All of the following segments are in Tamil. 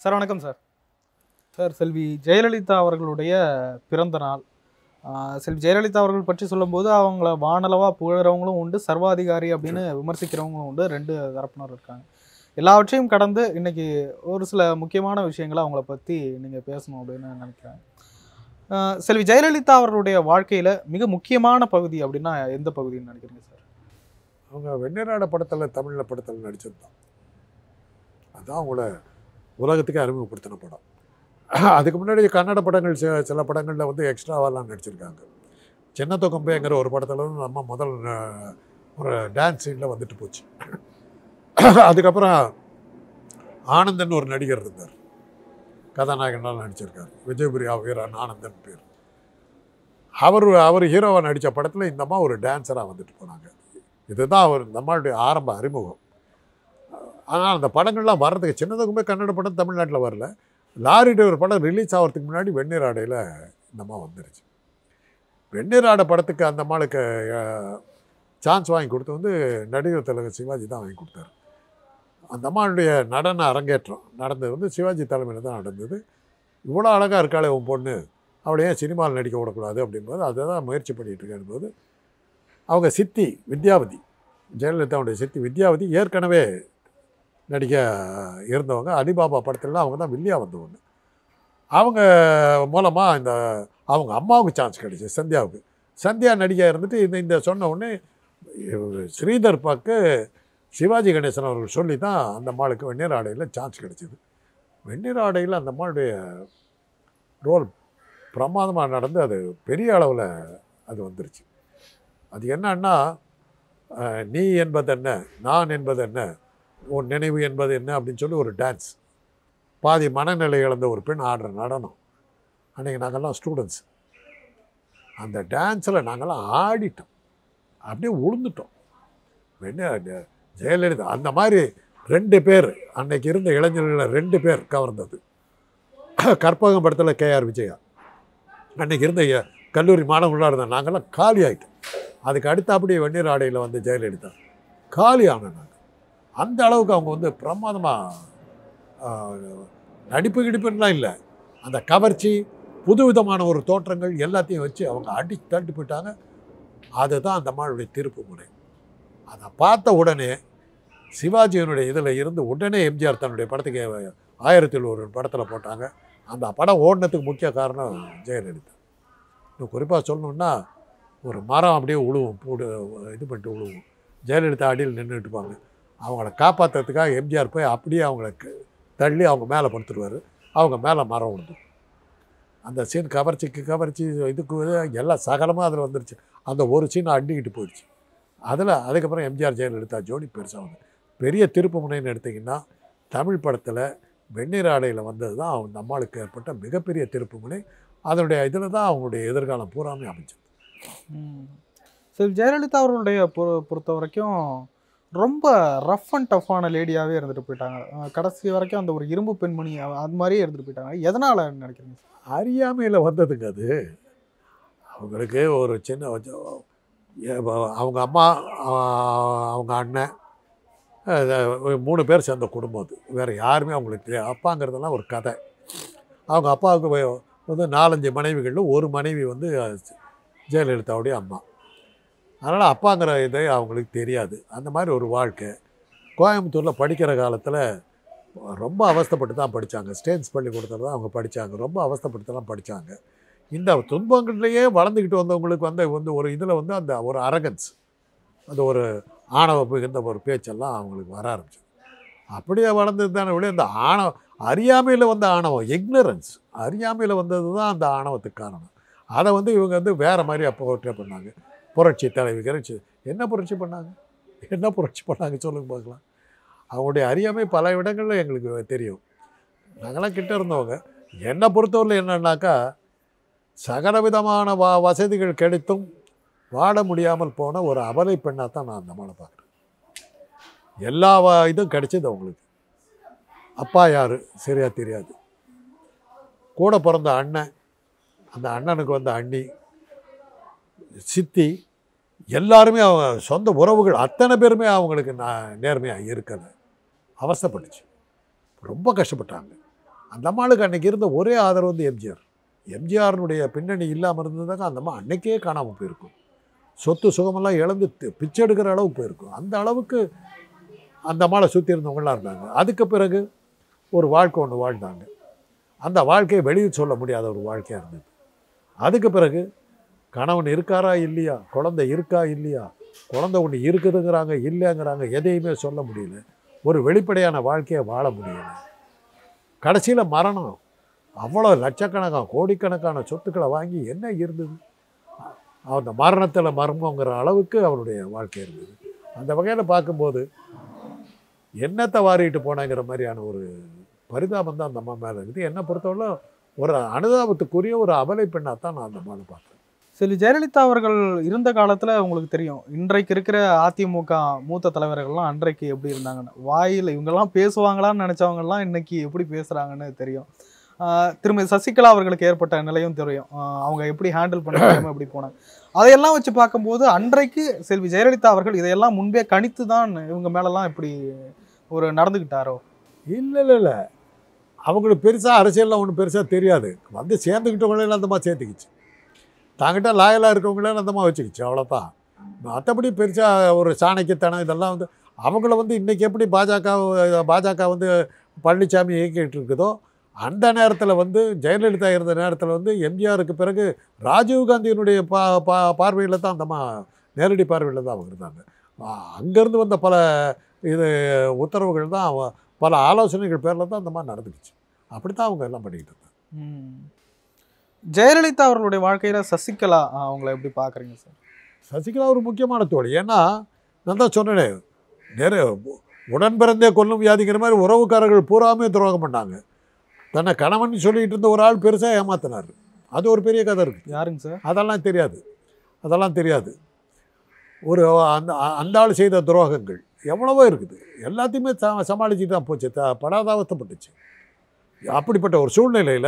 சார் வணக்கம் சார் சார் செல்வி ஜெயலலிதா அவர்களுடைய பிறந்த நாள் ஆஹ் செல்வி ஜெயலலிதா அவர்கள் பற்றி சொல்லும்போது அவங்கள வானளவா புகழறவங்களும் உண்டு சர்வாதிகாரி அப்படின்னு விமர்சிக்கிறவங்களும் உண்டு ரெண்டு தரப்பினர் இருக்காங்க எல்லாவற்றையும் கடந்து இன்னைக்கு ஒரு சில முக்கியமான விஷயங்களை அவங்கள பற்றி நீங்கள் பேசணும் அப்படின்னு நினைக்கிறேன் ஆஹ் செல்வி ஜெயலலிதா அவர்களுடைய வாழ்க்கையில் மிக முக்கியமான பகுதி அப்படின்னா எந்த பகுதின்னு நினைக்கிறீங்க சார் அவங்க வெண்ணிறாட படத்தில் தமிழில் படத்தில் நடிச்சிருந்தான் அதான் அவங்கள உலகத்துக்கே அறிமுகப்படுத்தின படம் அதுக்கு முன்னாடி கன்னட படங்கள் சில சில படங்களில் வந்து எக்ஸ்ட்ராவெல்லாம் நடிச்சிருக்காங்க சின்ன தொகம்பேங்கிற ஒரு படத்தில் வந்து நம்ம முதல் அஹ், ஒரு டான்ஸ் சீனில் வந்துட்டு போச்சு அதுக்கப்புறம் ஆனந்தன் ஒரு நடிகர் இருந்தார் கதாநாயகனால் நடிச்சிருக்கார் விஜயபுரி வீரன் ஆனந்தன் பேர் அவர் அவர் ஹீரோவாக நடித்த படத்தில் இந்த அம்மா ஒரு டான்ஸராக வந்துட்டு போனாங்க இதுதான் அவர் இந்த அம்மாவுடைய ஆரம்ப அறிமுகம் ஆனால் அந்த படங்கள்லாம் வர்றதுக்கு சின்னதுக்குமே கன்னட படம் தமிழ்நாட்டில் வரல லாரி டிரைவர் படம் ரிலீஸ் ஆகிறதுக்கு முன்னாடி வெந்நீர் ஆடையில் இந்த அம்மா வந்துருச்சு வெந்நீர் ஆடை படத்துக்கு அந்த அம்மாளுக்கு சான்ஸ் வாங்கி கொடுத்து வந்து நடிகர் திலகம் சிவாஜி தான் வாங்கி கொடுத்தாரு அந்த அம்மாளுடைய நடன அரங்கேற்றம் நடந்தது வந்து சிவாஜி தலைமையில் தான் நடந்தது இவ்வளோ அழகாக இருக்காளே உன் பொண்ணு அவளை ஏன் சினிமாவில் நடிக்க விடக்கூடாது அப்படின்போது அதை தான் முயற்சி பண்ணிகிட்டு இருக்கேன் போது அவங்க சித்தி வித்யாவதி ஜெயலலிதாவுடைய சித்தி வித்யாவதி ஏற்கனவே நடிக்க இருந்தவங்க அலிபாபா படத்துலலாம் அவங்க தான் வில்லியா வந்தவங்க அவங்க மூலமாக இந்த அவங்க அம்மாவுக்கு சான்ஸ் கிடைச்சு சந்தியாவுக்கு சந்தியா நடிக்க இருந்துட்டு இந்த இந்த சொன்ன உடனே இவரு ஸ்ரீதர் பாக்கு சிவாஜி கணேசன் அவர்கள் சொல்லி தான் அந்த அம்மாளுக்கு வெந்நீர் ஆடையில் சான்ஸ் கிடைச்சிது வெந்நீர் ஆடையில் அந்த அம்மாளுடைய ரோல் பிரமாதமாக நடந்து அது பெரிய அளவில் அது வந்துருச்சு அது என்னன்னா அஹ், நீ என்பது என்ன நான் என்பது என்ன உன் நினைவு என்பது என்ன அப்படின்னு சொல்லி ஒரு டான்ஸ் பாதி மனநிலை இழந்த ஒரு பெண் ஆடுற நடனம் அன்றைக்கி நாங்கள்லாம் ஸ்டூடெண்ட்ஸ் அந்த டான்ஸில் நாங்கள்லாம் ஆடிட்டோம் அப்படியே உளுந்துட்டோம் என்ன ஜெயலலிதா அந்த மாதிரி ரெண்டு பேர் அன்னைக்கு இருந்த இளைஞர்களில் ரெண்டு பேர் கவர்ந்தது கற்பகம் படத்தில் கேஆர் விஜயா அன்னைக்கு இருந்த எ- கல்லூரி மாணவர்களாக இருந்த நாங்கள்லாம் காலி ஆயிட்டோம் அதுக்கு அடுத்து அப்படியே வெந்நீர் ஆடையில் வந்து ஜெயலலிதா காலி ஆன நாங்கள் அந்த அளவுக்கு அவங்க வந்து பிரமாதமாக நடிப்பு கிடிப்புலாம் இல்லை அந்த கவர்ச்சி புதுவிதமான ஒரு தோற்றங்கள் எல்லாத்தையும் வச்சு அவங்க அடி தள்ளி போயிட்டாங்க அதுதான் அந்த அம்மாளுடைய திருப்பு முனை அதை பார்த்த உடனே சிவாஜியினுடைய இதில் இருந்து உடனே எம்ஜிஆர் தன்னுடைய படத்துக்கு ஆயிரத்தில் ஒரு படத்தில் போட்டாங்க அந்த படம் ஓடினதுக்கு முக்கிய காரணம் ஜெயலலிதா இன்னும் குறிப்பாக சொல்லணுன்னா ஒரு மரம் அப்படியே உழுவும் பூடு இது பண்ணிட்டு உழுவும் ஜெயலலிதா அடியில் நின்றுட்டு இருப்பாங்க அவங்கள காப்பாற்றுறதுக்காக எம்ஜிஆர் போய் அப்படியே அவங்கள க- தள்ளி அவங்க மேலே படுத்துருவார் அவங்க மேலே மரம் விழுந்து அந்த சீன் கவர்ச்சிக்கு கவர்ச்சி இதுக்கு இது எல்லாம் சகலமாக அதில் வந்துருச்சு அந்த ஒரு சீன் அண்டிக்கிட்டு போயிடுச்சு அதில் அதுக்கப்புறம் எம்ஜிஆர் ஜெயலலிதா ஜோடி பெருசாக வந்து பெரிய திருப்பு முனைன்னு எடுத்திங்கன்னா தமிழ் படத்தில் வெந்நீர் ஆடையில் வந்தது தான் அவங்க அம்மாளுக்கு ஏற்பட்ட மிகப்பெரிய திருப்பு முனை அதனுடைய இதில் தான் அவங்களுடைய எதிர்காலம் பூராமே அமைஞ்சது ம். சரி ஜெயலலிதா அவர்களுடைய பொ- பொறுத்த வரைக்கும் ரொம்ப ரஃப் அண்ட் டஃப்பான லேடியாகவே இருந்துட்டு போயிட்டாங்க அஹ் கடைசி வரைக்கும் அந்த ஒரு இரும்பு பெண்மணி அ- அது மாதிரியே இருந்துட்டு போயிட்டாங்க எதனால் நினைக்கிறீங்க அறியாமையில் வந்ததுங்க அது அவங்களுக்கு ஒரு சின்ன வச்ச- ஏ- வ- அவங்க அம்மா ஆ- அவங்க அண்ணன் அஹ் ஒரு மூணு பேர் சேர்ந்த குடும்பம் அது வேறு யாருமே அவங்களுக்கு தெரியாது அப்பாங்கிறதெல்லாம் ஒரு கதை அவங்க அப்பாவுக்கு வ- வந்து நாலஞ்சு மனைவிகளில் ஒரு மனைவி வந்து அஹ், ஜெயலலிதாவுடைய அம்மா அதனால் அப்பாங்கிற இதே அவங்களுக்கு தெரியாது அந்த மாதிரி ஒரு வாழ்க்கை கோயம்புத்தூரில் படிக்கிற காலத்தில் ரொம்ப அவஸ்தைப்பட்டு தான் படித்தாங்க ஸ்டேன்ஸ் பள்ளிக்கூடத்தில் தான் அவங்க படித்தாங்க ரொம்ப அவஸ்தைப்பட்டு தான் படித்தாங்க இந்த துன்பங்கள்லேயே வளர்ந்துக்கிட்டு வந்தவங்களுக்கு வந்து வந்து ஒரு இதில் வந்து அந்த ஒரு அரகன்ஸ் அந்த ஒரு ஆணவ மிகுந்த ஒரு பேச்செல்லாம் அவங்களுக்கு வர ஆரம்பிச்சது அப்படியே வளர்ந்தது தானே விட இந்த ஆணவ அறியாமையில் வந்த ஆணவம் இக்னரன்ஸ் அறியாமையில் வந்தது தான் அந்த ஆணவத்துக்கு காரணம் அதை வந்து இவங்க வந்து வேறு மாதிரி அப்போ போர்ட்ரே பண்ணாங்க புரட்சி தலைவி கிரட்சி என்ன புரட்சி பண்ணாங்க என்ன புரட்சி பண்ணாங்க சொல்லுங்க பார்க்கலாம் அவங்களுடைய அறியாமை பல இடங்களில் எங்களுக்கு தெரியும் நாங்களாம் கிட்ட இருந்தவங்க என்னை பொறுத்தவரையில் என்னன்னாக்கா சகல விதமான வ வசதிகள் கிடைத்தும் வாழ முடியாமல் போன ஒரு அபலை பெண்ணாக தான் நான் அந்த அம்மாவை பார்க்குறேன் எல்லா வ- இதுவும் கிடைச்சது அவங்களுக்கு அப்பா யார் சரியா தெரியாது கூட பிறந்த அண்ணன் அந்த அண்ணனுக்கு வந்த அண்ணி சித்தி எல்லாருமே அவங்க சொந்த உறவுகள் அத்தனை பேருமே அவங்களுக்கு நான் நேர்மையாக இருக்கலை அவஸ்தைப்பட்டுச்சு ரொம்ப கஷ்டப்பட்டாங்க அந்த அம்மாளுக்கு அன்னைக்கு இருந்த ஒரே ஆதரவு வந்து எம்ஜிஆர் எம்ஜிஆரினுடைய பின்னணி இல்லாமல் இருந்ததாக அந்த அம்மா அன்னைக்கே காணாமல் போயிருக்கும் சொத்து சுகமெல்லாம் இழந்து தி- பிச்சை எடுக்கிற அளவுக்கு போயிருக்கும் அந்த அளவுக்கு அந்த அம்மாளை சுற்றி இருந்தவங்களாம் இருந்தாங்க அதுக்கு பிறகு ஒரு வாழ்க்கை ஒன்று வாழ்ந்தாங்க அந்த வாழ்க்கையை வெளியே சொல்ல முடியாத ஒரு வாழ்க்கையாக இருந்தது அதுக்கு பிறகு கணவன் இருக்காரா இல்லையா குழந்தை இருக்கா இல்லையா குழந்தை ஒன்று இருக்குதுங்கிறாங்க இல்லைங்கிறாங்க எதையுமே சொல்ல முடியல ஒரு வெளிப்படையான வாழ்க்கையை வாழ முடியல கடைசியில் மரணம் அவ்வளோ லட்சக்கணக்கான கோடிக்கணக்கான சொத்துக்களை வாங்கி என்ன இருந்தது அந்த மரணத்தில் மர்மங்கிற அளவுக்கு அவருடைய வாழ்க்கை இருந்தது அந்த வகையில் பார்க்கும்போது என்னத்தை வாரிட்டு போனாங்கிற மாதிரியான ஒரு பரிதாபம் தான் அந்த அம்மா மேலே இருக்குது என்னை பொறுத்தவரை ஒரு அனுதாபத்துக்குரிய ஒரு அபலை பெண்ணாக தான் நான் அந்த அம்மாவை பார்த்தேன் செல்வி ஜெயலலிதா அவர்கள் இருந்த காலத்துல உங்களுக்கு தெரியும் இன்றைக்கு இருக்கிற அதிமுக மூத்த தலைவர்கள்லாம் அன்றைக்கு எப்படி இருந்தாங்கன்னு வாயில் இவங்கெல்லாம் பேசுவாங்களான்னு நினைச்சவங்கலாம் இன்னைக்கு எப்படி பேசுறாங்கன்னு தெரியும் ஆஹ் திருமதி சசிகலா அவர்களுக்கு ஏற்பட்ட நிலையும் தெரியும் ஆஹ் அவங்க எப்படி ஹேண்டில் பண்ண முடியாம எப்படி போனாங்க அதையெல்லாம் வச்சு பார்க்கும்போது அன்றைக்கு செல்வி ஜெயலலிதா அவர்கள் இதையெல்லாம் முன்பே கணித்து தான் இவங்க மேலெல்லாம் இப்படி ஒரு நடந்துக்கிட்டாரோ இல்லை இல்லை இல்லை அவங்களுக்கு பெருசாக அரசியலில் ஒன்றும் பெருசாக தெரியாது வந்து சேர்ந்துக்கிட்டவங்களே அந்தமா சேர்த்துக்கிச்சு தாங்கிட்ட லாயலாக இருக்கவங்களே அந்தமா வச்சுக்கிச்சு அவ்வளோதான் மற்றபடி பெருசாக ஒரு சாணக்கியத்தனம் இதெல்லாம் வந்து அவங்கள வந்து இன்றைக்கி எப்படி பாஜக பாஜக வந்து பழனிசாமி இயக்கிட்டு இருக்குதோ அந்த நேரத்தில் வந்து ஜெயலலிதா இருந்த நேரத்தில் வந்து எம்ஜிஆருக்கு பிறகு ராஜீவ்காந்தியினுடைய பா பா பார்வையில் தான் அந்தம்மா நேரடி பார்வையில் தான் அவங்க இருந்தாங்க அங்கேருந்து வந்த பல இது உத்தரவுகள் தான் அவ- பல ஆலோசனைகள் பேரில் தான் அந்த மாதிரி நடந்துக்கிச்சு அப்படி தான் அவங்க எல்லாம் பண்ணிக்கிட்டு இருந்தாங்க ம். ஜெயலலிதா அவர்களுடைய வாழ்க்கையில சசிகலா ஆஹ் அவங்கள எப்படி பாக்குறீங்க சார் சசிகலா ஒரு முக்கியமான தோழி ஏன்னா நான் தான் சொன்னேனே நிறைய உடன் பிறந்தே கொல்லும் வியாதிங்கிற மாதிரி உறவுக்காரர்கள் பூராமே துரோகம் பண்ணாங்க தன்னை கணவன் சொல்லிட்டு இருந்த ஒரு ஆள் பெருசாக ஏமாத்தினார் அது ஒரு பெரிய கதை இருக்குது யாருங்க சார் அதெல்லாம் தெரியாது அதெல்லாம் தெரியாது ஒரு அந்த அந்த ஆள் செய்த துரோகங்கள் எவ்வளவோ இருக்குது எல்லாத்தையுமே ச சமாளிச்சுட்டு தான் போச்சு த படாதாவஸ்தப்பட்டுச்சு அப்படிப்பட்ட ஒரு சூழ்நிலையில்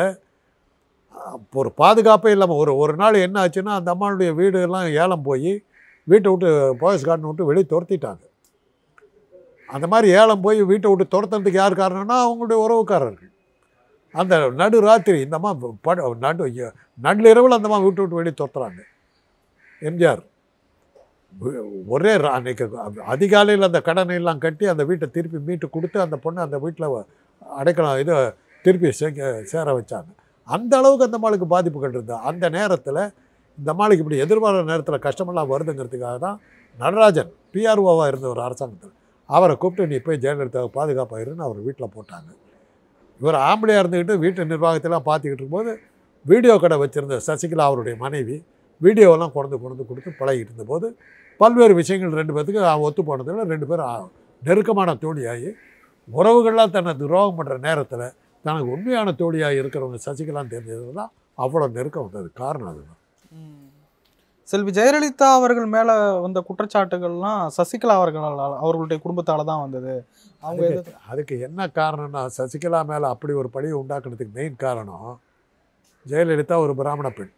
ஒரு பாதுகாப்பே இல்லாமல் ஒரு ஒரு நாள் என்ன ஆச்சுன்னா அந்த அம்மாளுடைய வீடு எல்லாம் ஏலம் போய் வீட்டை விட்டு போயஸ் கார்டன் விட்டு வெளியே துரத்திட்டாங்க அந்த மாதிரி ஏலம் போய் வீட்டை விட்டு துரத்துறதுக்கு யார் காரணம்னா அவங்களுடைய உறவுக்காரர்கள் அந்த நடு ராத்திரி இந்த அம்மா பட நடு நள்ளிரவில் அந்த அம்மா வீட்டை விட்டு வெளியே துரத்துறாங்க எம்ஜிஆர் வி- ஒரே ரா- அன்னைக்கு அதிகாலையில் அந்த கடனை எல்லாம் கட்டி அந்த வீட்டை திருப்பி மீட்டு கொடுத்து அந்த பொண்ணை அந்த வீட்டில் அடைக்கலாம் இதை திருப்பி சே சேர வச்சாங்க அந்த அளவுக்கு அந்த அம்மாளுக்கு பாதிப்புகள் இருந்தது அந்த நேரத்தில் இந்த அம்மாளுக்கு இப்படி எதிர்பாராத நேரத்தில் கஷ்டமெல்லாம் வருதுங்கிறதுக்காக தான் நடராஜன் பிஆர்ஓவாக இருந்த ஒரு அரசாங்கத்தில் அவரை கூப்பிட்டு நீ போய் ஜெயலலிதாவை பாதுகாப்பாக இருன்னு அவர் வீட்டில் போட்டாங்க இவர் ஆம்பளையாக இருந்துக்கிட்டு வீட்டு நிர்வாகத்தெல்லாம் பார்த்துக்கிட்டு இருக்கும்போது வீடியோ கடை வச்சுருந்த சசிகலா அவருடைய மனைவி வீடியோவெல்லாம் கொண்டு கொண்டு கொடுத்து பழகிட்டு இருந்தபோது பல்வேறு விஷயங்கள் ரெண்டு பேர்த்துக்கு அவ ஒத்து போனதில் ரெண்டு பேரும் ஆ- நெருக்கமான தோழியாகி உறவுகள்லாம் தன்னை துரோகம் பண்ணுற நேரத்தில் தனக்கு உண்மையான தோழியாக இருக்கிறவங்க சசிகலான்னு தெரிஞ்சது தான் அவ்வளோ நெருக்கம் வந்தது காரணம் அதுதான் செல்வி ஜெயலலிதா அவர்கள் மேல வந்த குற்றச்சாட்டுகள்லாம் சசிகலா அவர்களால் அவர்களுடைய குடும்பத்தால தான் வந்தது அவங்க எது அதுக்கு அதுக்கு என்ன காரணம்னா சசிகலா மேலே அப்படி ஒரு பழியை உண்டாக்குனதுக்கு மெயின் காரணம் ஜெயலலிதா ஒரு பிராமண பெண்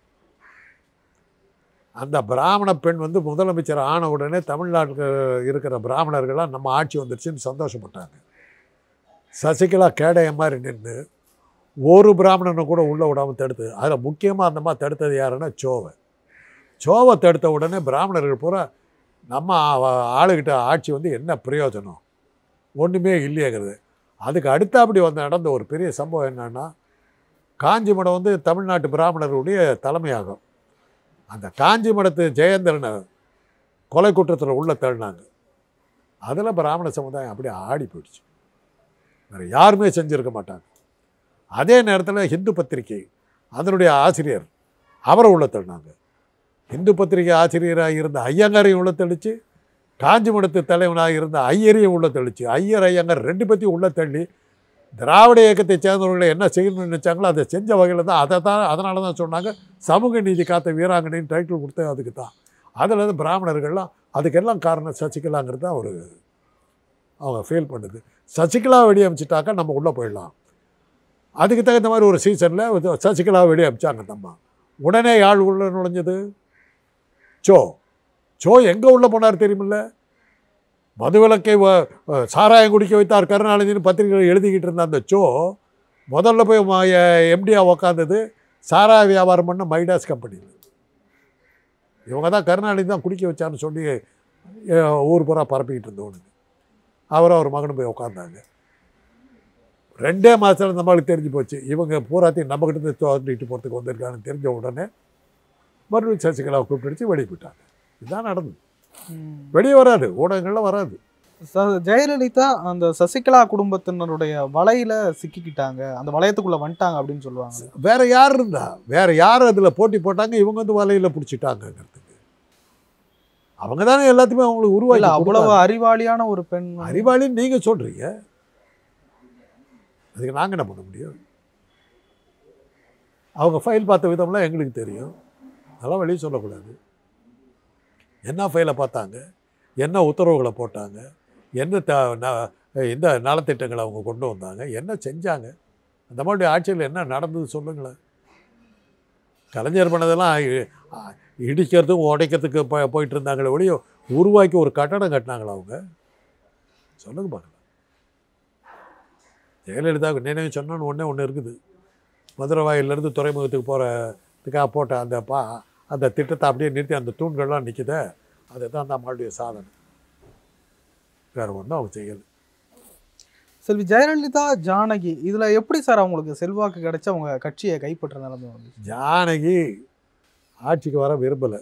அந்த பிராமண பெண் வந்து முதலமைச்சர் ஆன உடனே தமிழ்நாட்டுக்கு இருக்கிற பிராமணர்கள்லாம் நம்ம ஆட்சி வந்துருச்சுன்னு சந்தோஷப்பட்டாங்க சசிகலா கேடைய மாதிரி நின்று ஒரு பிராமணனை கூட உள்ளே விடாமல் தடுத்து அதில் முக்கியமாக அந்த மாதிரி தடுத்தது யாருன்னா சோவை சோவை தடுத்த உடனே பிராமணர்கள் பூரா நம்ம ஆ- ஆளுகிட்ட ஆட்சி வந்து என்ன பிரயோஜனம் ஒன்றுமே இல்லையேங்கிறது அதுக்கு அடுத்தாப்படி வந்து நடந்த ஒரு பெரிய சம்பவம் என்னன்னா காஞ்சிமடம் வந்து தமிழ்நாட்டு பிராமணர்களுடைய தலைமையாகும் அந்த காஞ்சிமடத்து ஜெயேந்திரனை கொலை குற்றத்தில் உள்ள தள்ளினாங்க அதில் பிராமண சமுதாயம் அப்படியே ஆடி போயிடுச்சு வேறு யாருமே செஞ்சுருக்க மாட்டாங்க அதே நேரத்தில் ஹிந்து பத்திரிகை அதனுடைய ஆசிரியர் அவரை உள்ள தள்ளினாங்க இந்து பத்திரிகை ஆசிரியராக இருந்த ஐயங்காரையும் உள்ள தெளிச்சு காஞ்சிமடத்து தலைவனாக இருந்த ஐயரையும் உள்ள தெளிச்சு ஐயர் ஐயங்கார் ரெண்டு பற்றியும் உள்ள தள்ளி திராவிட இயக்கத்தை சேர்ந்தவர்களை என்ன செய்யணும்னு நினைச்சாங்களோ அதை செஞ்ச வகையில் தான் அதை தான் அதனால தான் சொன்னாங்க சமூக நீதி காத்த வீராங்கனைன்னு டைட்டில் கொடுத்தது அதுக்கு தான் அதில் இருந்து பிராமணர்கள்லாம் அதுக்கெல்லாம் காரணம் சசிகலாங்கிறது தான் ஒரு அவங்க ஃபீல் பண்ணுது சசிகலா வெளியே அமிச்சிட்டாக்கா நம்ம உள்ளே போயிடலாம் அதுக்கு தகுந்த மாதிரி ஒரு சீசனில் சசிகலா வெளியே அமிச்சாங்க நம்ம உடனே யாழ் உள்ள நுழைஞ்சது சோ சோ எங்கே உள்ளே போனார் தெரியுமில்ல மதுவிலக்கை வ- சாராயம் குடிக்க வைத்தார் கருணாநிதினு பத்திரிகையில் எழுதிக்கிட்டு இருந்த அந்த சோ முதல்ல போய் எம்டியா உக்காந்தது சாரா வியாபாரம் பண்ண மைடாஸ் கம்பெனியில் இவங்க தான் கருணாநிதி தான் குடிக்க வச்சான்னு சொல்லி அஹ், ஊர் பூரா பரப்பிக்கிட்டு இருந்தவனுங்க அவரும் அவர் மகனும் போய் உட்காந்தாங்க ரெண்டே மாதத்தில் நம்மளுக்கு தெரிஞ்சு போச்சு இவங்க பூராத்தையும் நம்மக்கிட்ட இருந்து தோண்டிட்டு போகிறதுக்கு வந்திருக்கான்னு தெரிஞ்ச உடனே மறுபடியும் சசிகலாவை கூப்பிட்டு வெளியே போயிட்டாங்க இதுதான் நடந்தது ம். வெளியே வராது ஊடகங்கள்ல வராது ச- ஜெயலலிதா அந்த சசிகலா குடும்பத்தினருடைய வலையில சிக்கிக்கிட்டாங்க அந்த வளையத்துக்குள்ள வந்துட்டாங்க அப்படின்னு சொல்லுவாங்க வேற யார் இருந்தா வேற யார் அதில் போட்டி போட்டாங்க இவங்க வந்து வலையில் பிடிச்சிட்டாங்கங்கிறதுக்கு அவங்க தானே எல்லாத்தையுமே அவங்களுக்கு இல்ல உருவாக்கி அவ்வளவு கொடுத்தாங்க. அறிவாளியான ஒரு பெண் அறிவாளின்னு நீங்க சொல்றீங்க அதுக்கு நாங்க என்ன பண்ண முடியும் அவங்க ஃபைல் பார்த்த விதம்லாம் எங்களுக்கு தெரியும் அதெல்லாம் வெளியே சொல்லக்கூடாது என்ன ஃபைலை பார்த்தாங்க என்ன உத்தரவுகளை போட்டாங்க என்ன த ந- இந்த நலத்திட்டங்களை அவங்க கொண்டு வந்தாங்க என்ன செஞ்சாங்க அந்த மாதிரி ஆட்சியில் என்ன நடந்தது சொல்லுங்களேன் கலைஞர் பண்ணதெல்லாம் இ- அ- இடிக்கிறதும் உடைக்கிறதுக்கு போ போயிட்டு இருந்தாங்களே ஒழிய உருவாக்கி ஒரு கட்டடம் கட்டினாங்களா அவங்க சொல்லுங்க பார்க்கலாம் ஜெயலலிதாவுக்கு நினைவு சொன்னோன்னு ஒன்றே ஒன்று இருக்குது மதுரை வாயிலிருந்து துறைமுகத்துக்கு போகிறதுக்காக போட்ட அந்த பா அந்த திட்டத்தை அப்படியே நிறுத்தி அந்த தூண்கள்லாம் நிற்குதே அதுதான் அந்த அம்மாளுடைய சாதனை வேறு ஒன்றும் அவங்க செய்யலை செல்வி ஜெயலலிதா ஜானகி இதுல எப்படி சார் அவங்களுக்கு செல்வாக்கு கிடைச்சு அவங்க கட்சியை கைப்பற்ற நிலைமை வந்து ஜானகி ஆட்சிக்கு வர விரும்பலை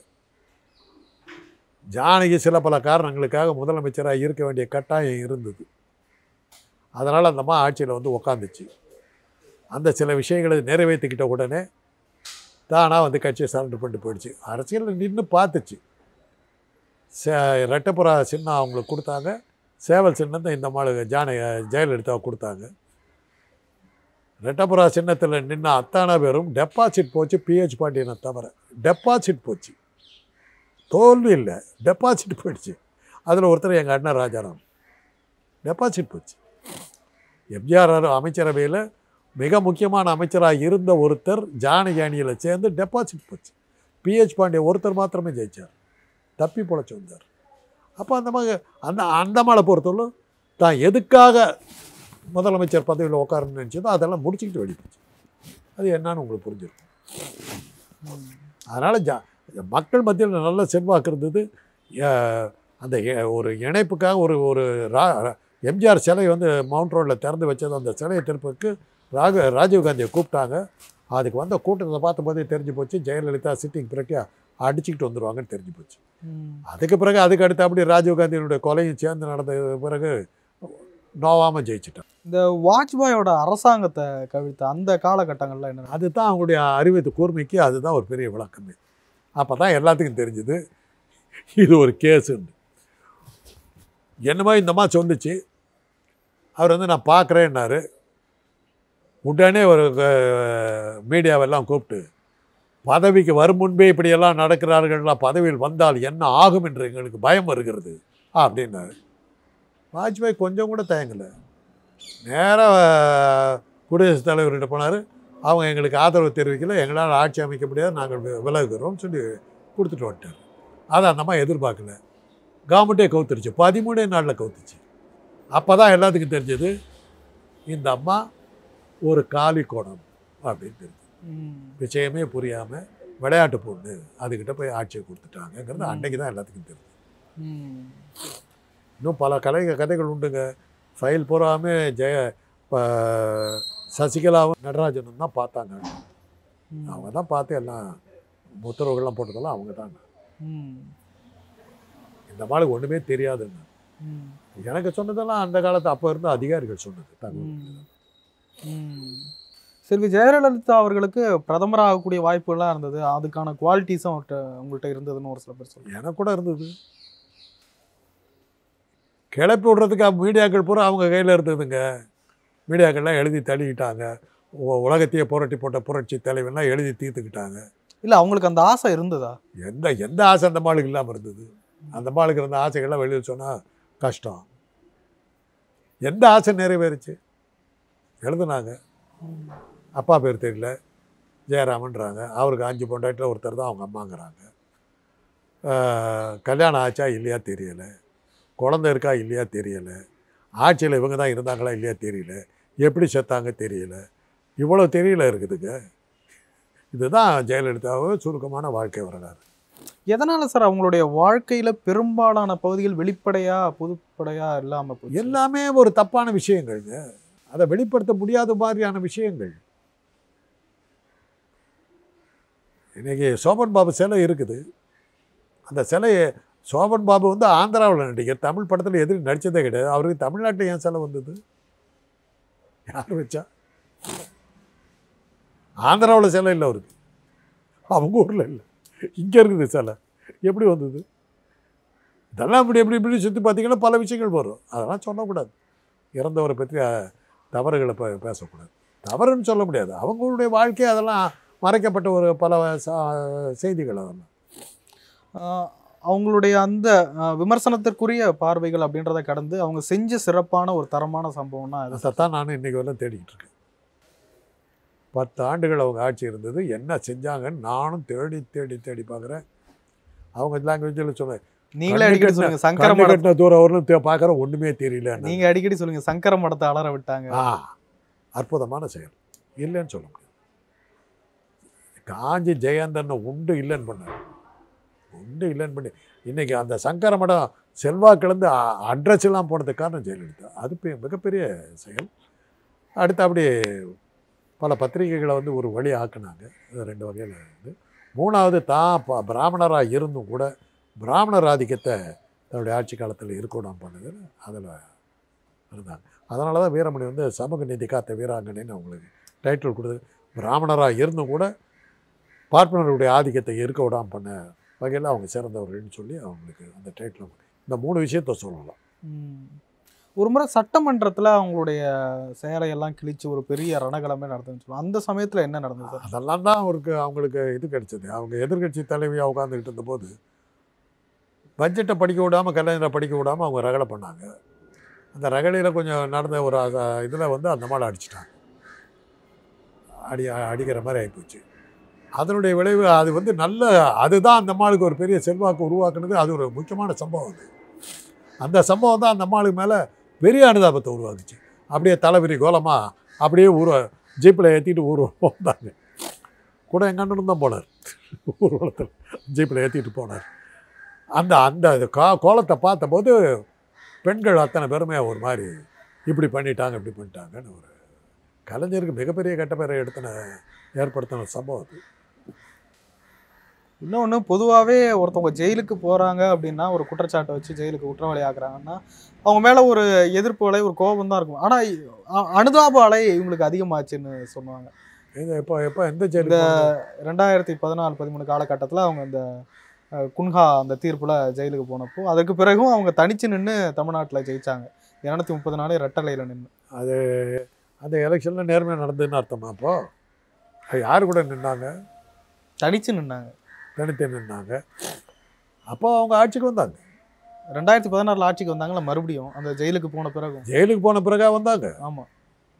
ஜானகி சில பல காரணங்களுக்காக முதலமைச்சராக இருக்க வேண்டிய கட்டாயம் இருந்தது அதனால் அந்த அம்மா ஆட்சியில் வந்து உக்காந்துச்சு அந்த சில விஷயங்களை நிறைவேற்றிக்கிட்ட உடனே தானாக வந்து கட்சியை சரண்டர் பண்ணிட்டு போயிடுச்சு அரசியலில் நின்று பார்த்துச்சு சே ரெட்டப்புறா சின்னம் அவங்களுக்கு கொடுத்தாங்க சேவல் சின்னத்தை இந்த மாளு ஜான ஜெயலலிதாவை கொடுத்தாங்க ரெட்டப்புறா சின்னத்தில் நின்ன அத்தான பேரும் டெபாசிட் போச்சு பிஹெச் பாண்டியனை தவிர டெபாசிட் போச்சு தோல்வி இல்லை டெபாசிட் போயிடுச்சு அதில் ஒருத்தர் எங்கள் அண்ணன் ராஜாராம் டெபாசிட் போச்சு எம்ஜிஆர் அமைச்சரவையில் மிக முக்கியமான அமைச்சராக இருந்த ஒருத்தர் ஜானகி அணியில் சேர்ந்து டெபாசிட் போச்சு பிஹெச் பாண்டிய ஒருத்தர் மாத்திரமே ஜெயிச்சார் தப்பி பொழைச்சி வந்தார் அப்போ அந்த மாதிரி அந்த அந்த மாலை பொறுத்தவரை தான் எதுக்காக முதலமைச்சர் பதவியில் உட்காரணும்னு நினச்சதோ அதெல்லாம் முடிச்சுக்கிட்டு வெளியே போச்சு அது என்னன்னு உங்களுக்கு புரிஞ்சிருக்கும் அதனால் ஜா மக்கள் மத்தியில் நல்ல செல்வாக்கு இருந்தது அஹ், அந்த எ- ஒரு இணைப்புக்காக ஒரு ஒரு ரா எம்ஜிஆர் சிலை வந்து மவுண்ட் ரோட்டில் திறந்து வச்சது அந்த சிலையை திறப்புக்கு ராக ராஜீவ்காந்தியை கூப்பிட்டாங்க அதுக்கு வந்த கூட்டத்தை பார்த்தபோதே தெரிஞ்சு போச்சு ஜெயலலிதா சிட்டிங் பிரட்டியா அடிச்சுக்கிட்டு வந்துடுவாங்கன்னு தெரிஞ்சு போச்சு ம். அதுக்கு பிறகு அதுக்கு அடுத்து அப்படி ராஜீவ்காந்தியினுடைய கொலையும் சேர்ந்து நடந்த பிறகு நோவாமல் ஜெயிச்சிட்டான் இந்த வாஜ்பாயோட அரசாங்கத்தை கவிழ்த்த அந்த காலகட்டங்கள்ல என்ன அதுதான் அவங்களுடைய அறிவு கூர்மைக்கு அதுதான் ஒரு பெரிய விளக்கமே அப்போ தான் எல்லாத்துக்கும் தெரிஞ்சுது இது ஒரு கேஸுன்னு என்னமோ இந்தம்மா சொன்னுச்சு அவர் வந்து நான் பார்க்குறேன்னாரு உடனே ஒரு அஹ், மீடியாவெல்லாம் கூப்பிட்டு பதவிக்கு வரும் முன்பே இப்படியெல்லாம் நடக்கிறார்களா பதவியில் வந்தால் என்ன ஆகும் என்று எங்களுக்கு பயம் வருகிறது அப்படின்னாரு வாஜ்பாய் கொஞ்சம் கூட தயங்கலை நேராக குடியரசுத் தலைவர்கிட்ட போனார் அவங்க எங்களுக்கு ஆதரவு தெரிவிக்கல எங்களால் ஆட்சி அமைக்க முடியாது நாங்கள் வி- விலகுகிறோம்னு சொல்லி கொடுத்துட்டு வந்துட்டார் அதை அந்த அம்மா எதிர்பார்க்கல கவர்மெண்ட்டே கவுத்துருச்சு பதிமூணே நாளில் கவுத்துச்சு அப்போ தான் எல்லாத்துக்கும் தெரிஞ்சது இந்த அம்மா ஒரு காலி கோணம் அப்படின்னு தெரிஞ்சு ம். விஷயமே புரியாமல் விளையாட்டு பொண்ணு அதுக்கிட்ட போய் ஆட்சியை கொடுத்துட்டாங்கங்கிறது ம். அன்னைக்கு தான் எல்லாத்துக்கும் தெரியும் ம். இன்னும் பல கலை கதைகள் உண்டுங்க ஃபைல் பூராமே ஜெய ப- சசிகலாவும் நடராஜனும் தான் பார்த்தாங்க ம். அவங்க தான் பார்த்து எல்லாம் உத்தரவுகள்லாம் போட்டதெல்லாம் அவங்க தான் ம். இந்த மாதிரி ஒன்றுமே தெரியாதுன்னு ம். எனக்கு சொன்னதெல்லாம் அந்த காலத்து அப்போ இருந்த அதிகாரிகள் சொன்னது தகவல் ம். ம். செல்வி ஜெயலலிதா அவர்களுக்கு பிரதமர் ஆகக்கூடிய வாய்ப்புகள்லாம் இருந்தது அதுக்கான குவாலிட்டிஸும் அவர்கிட்ட உங்கள்கிட்ட இருந்ததுன்னு ஒரு சில பேர் சொல்றாங்க எனக்கு கூட இருந்தது கிளப்பி விடுறதுக்கு மீடியாக்கள் பூரா அவங்க கையில் இருந்ததுங்க மீடியாக்கள்லாம் எழுதி தள்ளிக்கிட்டாங்க உ- உலகத்தையே புரட்டி போட்ட புரட்சி தலைவன்லாம் எழுதி தீர்த்துக்கிட்டாங்க இல்ல அவங்களுக்கு அந்த ஆசை இருந்ததா எந்த எந்த ஆசை அந்த மாளுக்கு இல்லாமல் இருந்தது அந்த மாளுக்கு இருந்த ஆசைகள்லாம் வெளியில் சொன்னால் கஷ்டம் எந்த ஆசை நிறைவேறுச்சு எழுதுனாங்க அப்பா பேர் தெரியல ஜெயராமன்றாங்க அவருக்கு அஞ்சு பொண்டாட்டில் ஒருத்தர் தான் அவங்க அம்மாங்கிறாங்க ஆஹ், கல்யாணம் ஆச்சா இல்லையா தெரியலை குழந்தை இருக்கா இல்லையா தெரியலை ஆட்சியில் இவங்க தான் இருந்தாங்களா இல்லையா தெரியல எப்படி செத்தாங்க தெரியல இவ்வளோ தெரியல இருக்குதுங்க இதுதான் ஜெயலலிதாவை சுருக்கமான வாழ்க்கை வரலாறு எதனால சார் அவங்களுடைய வாழ்க்கையில பெரும்பாலான பகுதிகள் வெளிப்படையா பொதுப்படையா இல்லாம போச்சு எல்லாமே ஒரு தப்பான விஷயங்கள்ங்க அதை வெளிப்படுத்த முடியாத மாதிரியான விஷயங்கள் இன்னைக்கு சோபன் பாபு சிலை இருக்குது அந்த சிலையை சோபன் பாபு வந்து ஆந்திராவில் நடிகர் தமிழ் படத்தில் எதிரி நடித்ததே கிடையாது அவருக்கு தமிழ்நாட்டில் ஏன் சிலை வந்தது யார் வச்சா ஆந்திராவில் சிலை இல்லை அவருக்கு அவங்க ஊரில் இல்லை இங்கே இருக்குது சிலை எப்படி வந்தது இதெல்லாம் இப்படி எப்படி இப்படி சுற்றி பார்த்தீங்கன்னா பல விஷயங்கள் வரும் அதெல்லாம் சொல்லக்கூடாது இறந்தவரை பற்றி அஹ், தவறுகளை பே பேசக்கூடாது தவறுன்னு சொல்ல முடியாது அவங்களுடைய வாழ்க்கை அதெல்லாம் மறைக்கப்பட்ட ஒரு பல ச- செய்திகள் அதெல்லாம் ஆஹ் அவங்களுடைய அந்த ஆஹ் விமர்சனத்திற்குரிய பார்வைகள் அப்படின்றத கடந்து அவங்க செஞ்ச சிறப்பான ஒரு தரமான சம்பவம்னா அது அதைத்தான் நானும் இன்றைக்கி வரலாம் தேடிக்கிட்டு இருக்கேன் பத்து ஆண்டுகள் அவங்க ஆட்சி இருந்தது என்ன செஞ்சாங்கன்னு நானும் தேடி தேடி தேடி பார்க்குறேன் அவங்க லாங்குவேஜில் சொன்னேன் நீங்களே அடிக்கடி சொல்லுங்க சங்கர கண்ணு மடத்தை கட்டின தூரம் வரணும் பார்க்குறேன் ஒன்றுமே தெரியல நீங்க அடிக்கடி சொல்லுங்க சங்கர மடத்தை அலற விட்டாங்க ஆ அற்புதமான செயல் இல்லைன்னு சொல்ல முடியாது காஞ்சி ஜெயந்தனை உண்டு இல்லைன்னு பண்ணார் உண்டு இல்லைன்னு பண்ணி இன்னைக்கு அந்த சங்கர மடம் செல்வாக்கிழந்து அட்ரஸ் எல்லாம் போனதுக்கு காரணம் ஜெயலலிதா அது பெ- மிகப்பெரிய செயல் அடுத்து அப்படி பல பத்திரிகைகளை வந்து ஒரு வழி ஆக்குனாங்க அது ரெண்டு வகையில் இருந்து மூணாவது தான் ப- பிராமணராக இருந்தும் கூட பிராமணர் ஆதிக்கத்தை தன்னுடைய ஆட்சி காலத்தில் இருக்கணும் பண்ணுது அதில் இருந்தாங்க அதனால தான் வீரமணி வந்து சமூக நீதி காத்த வீராங்கனைன்னு அவங்களுக்கு டைட்டில் கொடுத்தது பிராமணராக இருந்தும் கூட பார்ப்பனருடைய ஆதிக்கத்தை இருக்க விடாமல் பண்ண வகையில் அவங்க சிறந்தவர்கள்னு சொல்லி அவங்களுக்கு அந்த டைட்டில் இந்த மூணு விஷயத்த சொல்லலாம் ம். ஒரு முறை சட்டமன்றத்துல அவங்களுடைய செயலை எல்லாம் கிழிச்சு ஒரு பெரிய ரணகலமே நடந்துன்னு சொல்லுவாங்க அந்த சமயத்துல என்ன நடந்தது சார் அதெல்லாம் தான் அவருக்கு அவங்களுக்கு இது கிடைச்சது அவங்க எதிர்க்கட்சி தலைவியாக உட்காந்துக்கிட்டு இருந்தபோது பட்ஜெட்டை படிக்க விடாமல் கலைஞரை படிக்க விடாமல் அவங்க ரகலை பண்ணாங்க அந்த ரகலையில் கொஞ்சம் நடந்த ஒரு இதில் வந்து அந்த மாலை அடிச்சிட்டாங்க அடி அடிக்கிற மாதிரி ஆகிப்போச்சு அதனுடைய விளைவு அது வந்து நல்ல அதுதான் அந்த அம்மாளுக்கு ஒரு பெரிய செல்வாக்கு உருவாக்குனது அது ஒரு முக்கியமான சம்பவம் அது அந்த சம்பவம் தான் அந்த அம்மாளுக்கு மேலே பெரிய அனுதாபத்தை உருவாக்குச்சு அப்படியே தலைவிரி கோலமாக அப்படியே ஊர் ஜீப்பில் ஏற்றிட்டு ஊர்வலம் வந்தாங்க கூட எங்கள் அண்ணனும் தான் போனார் ஊர்வலத்தில் ஜீப்பில் ஏற்றிட்டு போனார் அந்த அந்த இது கா கோலத்தை பார்த்தபோது பெண்கள் அத்தனை பேருமே ஒரு மாதிரி இப்படி பண்ணிட்டாங்க இப்படி பண்ணிட்டாங்கன்னு ஒரு கலைஞருக்கு மிகப்பெரிய கெட்ட பேரை எடுத்தின ஏற்படுத்தின சம்பவம் அது இன்னொன்று பொதுவாகவே ஒருத்தவங்க ஜெயிலுக்கு போகிறாங்க அப்படின்னா ஒரு குற்றச்சாட்டை வச்சு ஜெயிலுக்கு குற்றவாளி ஆக்குறாங்கன்னா அவங்க மேலே ஒரு எதிர்ப்பு அலை ஒரு கோபம் தான் இருக்கும் ஆனால் அனுதாப அலை இவங்களுக்கு அதிகமாச்சுன்னு சொன்னாங்க இது எப்போ எப்போ எந்த ஜெயிலுக்கு போனது? ரெண்டாயிரத்தி பதினாலு பதிமூணு காலகட்டத்தில் அவங்க இந்த அஹ், குன்ஹா அந்த தீர்ப்பில் ஜெயிலுக்கு போனப்போ அதற்கு பிறகும் அவங்க தனிச்சு நின்று தமிழ்நாட்டில் ஜெயிச்சாங்க இரநூத்தி முப்பது நாள் ரெட்டலையில் நின்று அது அந்த எலெக்ஷனில் நேர்மையாக நடந்ததுன்னு அர்த்தமா அப்போ அது யார் கூட நின்னாங்க தனிச்சு நின்னாங்க தனித்து நின்னாங்க அப்போ அவங்க ஆட்சிக்கு வந்தாங்க ரெண்டாயிரத்தி பதினாறில் ஆட்சிக்கு வந்தாங்களா மறுபடியும் அந்த ஜெயிலுக்கு போன பிறகும் ஜெயிலுக்கு போன பிறகா வந்தாங்க ஆமாம்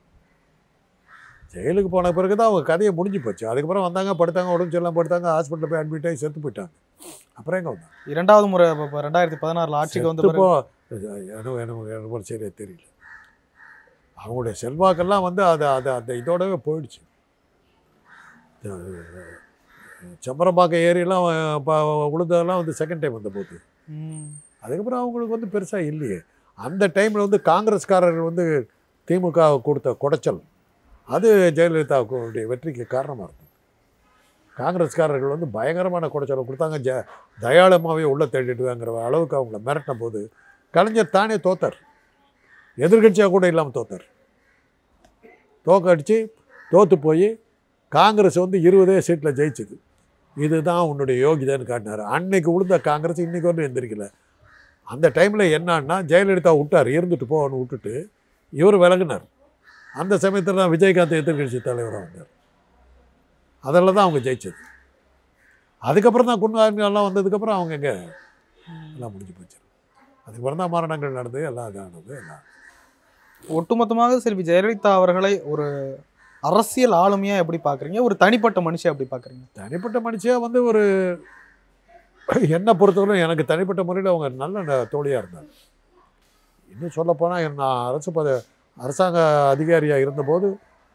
ஜெயிலுக்கு போன பிறகு தான் அவங்க கதையை முடிஞ்சு போச்சு அதுக்கப்புறம் வந்தாங்க படுத்தாங்க உடம்பு சரியில்லாம படுத்தாங்க ஹாஸ்பிட்டலில் போய் அட்மிட் ஆகி செத்து போயிட்டாங்க அப்புறம் எங்கே வந்தாங்க இரண்டாவது முறை இப்ப- இப்ப ரெண்டாயிரத்தி பதினாறில் ஆட்சிக்கு வந்த செத்து பிறகு போ எனக்கு எனக்கு எனக்கு சரியாக தெரியல அவங்களுடைய செல்வாக்கெல்லாம் வந்து அது அது அந்த இதோடவே போயிடுச்சு செம்பரம்பாக்கம் ஏரியெல்லாம் இப்போ உளுந்ததெல்லாம் வந்து செகண்ட் டைம் வந்த போது ம். அதுக்கப்புறம் அவங்களுக்கு வந்து பெருசாக இல்லையே அந்த டைமில் வந்து காங்கிரஸ்காரர்கள் வந்து திமுக கொடுத்த குடைச்சல் அது ஜெயலலிதாவுடைய வெற்றிக்கு காரணமாக இருந்தது காங்கிரஸ்காரர்கள் வந்து பயங்கரமான குடைச்சலை கொடுத்தாங்க ஜ தயாளமாகவே உள்ளே தேடிடுவாங்கிற அளவுக்கு அவங்கள மிரட்டின போது கலைஞர் தானே தோத்தார் எதிர்கட்சியாக கூட இல்லாமல் தோத்தார் தோக்கடிச்சு தோற்று போய் காங்கிரஸ் வந்து இருபதே சீட்டில் ஜெயிச்சுது இதுதான் உன்னுடைய யோகிதைன்னு காட்டினார் அன்னைக்கு உளுந்த காங்கிரஸ் இன்னைக்கு வந்து எந்திரிக்கல அந்த டைமில் என்னன்னா ஜெயலலிதா விட்டார் இருந்துட்டு போன்னு விட்டுட்டு இவர் விலகுனார் அந்த சமயத்தில் தான் விஜயகாந்த் எதிர்கட்சி தலைவராக வந்தார் அதில் தான் அவங்க ஜெயிச்சது அதுக்கப்புறம் தான் குன்வாங்கெல்லாம் வந்ததுக்கப்புறம் அவங்க எங்கே எல்லாம் முடிஞ்சு போச்சு அதுக்கப்புறம் தான் மரணங்கள் நடந்து எல்லாம் இதானது எல்லாம் ஒட்டுமொத்தமாக செல்வி ஜெயலலிதா அவர்களை ஒரு அரசியல் ஆளுமையா எப்படி பாக்குறீங்க ஒரு தனிப்பட்ட மனுஷன் எப்படி பாக்குறீங்க தனிப்பட்ட மனுஷியாக வந்து ஒரு என்னை பொறுத்தவரை எனக்கு தனிப்பட்ட முறையில் அவங்க நல்ல தோழியாக இருந்தாங்க இன்னும் சொல்லப்போனால் நான் அரசு பத அரசாங்க அதிகாரியாக இருந்தபோது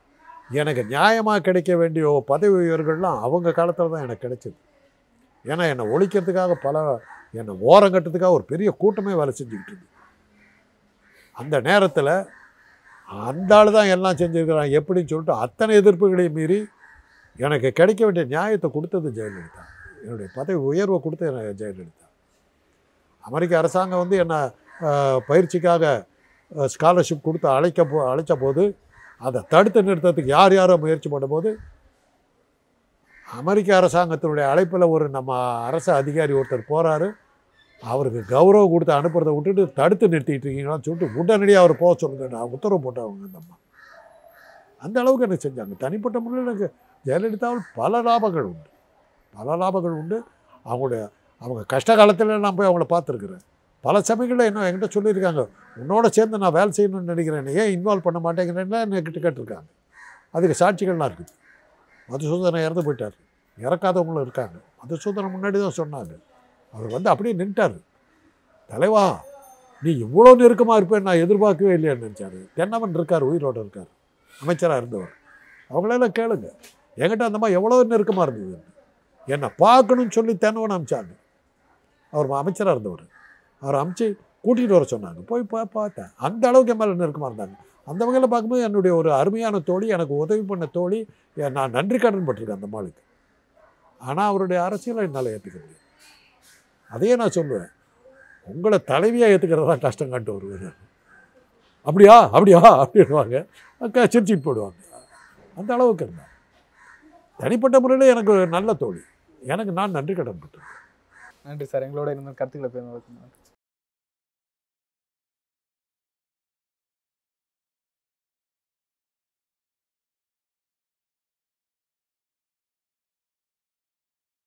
எனக்கு நியாயமாக கிடைக்க வேண்டிய பதவி உயர்வுகள்லாம் அவங்க காலத்தில் தான் எனக்கு கிடைச்சது ஏன்னா என்னை ஒழிக்கிறதுக்காக பல என்னை ஓரங்கட்டுறதுக்காக ஒரு பெரிய கூட்டமே வேலை செஞ்சுக்கிட்டு இருக்கு அந்த நேரத்தில் அந்த ஆள் தான் எல்லாம் செஞ்சுருக்கிறான் எப்படின்னு சொல்லிட்டு அத்தனை எதிர்ப்புகளையும் மீறி எனக்கு கிடைக்க வேண்டிய நியாயத்தை கொடுத்தது ஜெயலலிதா என்னுடைய பதவி உயர்வை கொடுத்தது எனக்கு ஜெயலலிதா அமெரிக்க அரசாங்கம் வந்து என்னை அஹ், பயிற்சிக்காக ஸ்காலர்ஷிப் கொடுத்து அழைக்க போ அழைச்ச போது அதை தடுத்து நிறுத்தத்துக்கு யார் யாரோ முயற்சி பண்ணும்போது அமெரிக்க அரசாங்கத்தினுடைய அழைப்பில் ஒரு நம்ம அரசு அதிகாரி ஒருத்தர் போகிறாரு அவருக்கு கௌரவம் கொடுத்து அனுப்புறதை விட்டுட்டு தடுத்து நிறுத்திட்டு இருக்கீங்களான்னு சொல்லிட்டு உடனடியாக அவர் போக சொல்லுங்க நான் உத்தரவு போட்டவங்க அந்த அம்மா அந்த அளவுக்கு எனக்கு செஞ்சாங்க தனிப்பட்ட முறையில் எனக்கு ஜெயலலிதாவில் பல லாபங்கள் உண்டு பல லாபங்கள் உண்டு அவங்களுடைய அவங்க கஷ்ட காலத்தில் நான் போய் அவங்கள பார்த்துருக்குறேன் பல சமயங்களில் என்ன என்கிட்ட சொல்லியிருக்காங்க உன்னோட சேர்ந்து நான் வேலை செய்யணும்னு நினைக்கிறேன் ஏன் இன்வால்வ் பண்ண மாட்டேங்கிறேன்னா என்கிட்ட கேட்டிருக்காங்க அதுக்கு சாட்சிகள்லாம் இருக்குது மதுசூதனன் இறந்து போயிட்டார் இறக்காதவங்களும் இருக்காங்க மதுசூதனன் முன்னாடி தான் சொன்னாங்க அவர் வந்து அப்படியே நின்ட்டார் தலைவா நீ இவ்வளோ நெருக்கமாக இருப்பேன்னு நான் எதிர்பார்க்கவே இல்லையான்னு நினச்சாரு தென்னவன் இருக்கார் உயிரோடு இருக்கார் அமைச்சராக இருந்தவர் அவங்களெல்லாம் கேளுங்க என்கிட்ட அந்த மாதிரி எவ்வளோ நெருக்கமாக இருந்தது என்னை பார்க்கணும்னு சொல்லி தென்னவன் அமிச்சாங்க அவர் அமைச்சராக இருந்தவர் அவர் அமிச்சு கூட்டிகிட்டு வர சொன்னாங்க போய் பா பார்த்தேன் அந்த அளவுக்கு என் மேலே நெருக்கமாக இருந்தாங்க அந்த வகையில் பார்க்கும்போது என்னுடைய ஒரு அருமையான தோழி எனக்கு உதவி பண்ண தோழி எ- நான் நன்றி கடன் பட்டிருக்கேன் அந்த மாளுக்கு ஆனால் அவருடைய அரசியலை என்னால் ஏற்றுக்க முடியாது அதையே நான் சொல்லுவேன் உங்களை தலைவியாக ஏற்றுக்கிறதா கஷ்டம் காட்டு வருவேன் அப்படியா அப்படியா அப்படின்வாங்க அக்கா சிரிச்சிட்டு போயிடுவாங்க அந்த அளவுக்கு இருந்தாங்க தனிப்பட்ட முறையில் எனக்கு ஒரு நல்ல தோழி எனக்கு நான் நன்றி கடன் பட்டிருக்கேன் நன்றி சார் எங்களோட இருந்த கருத்துக்களை பேர்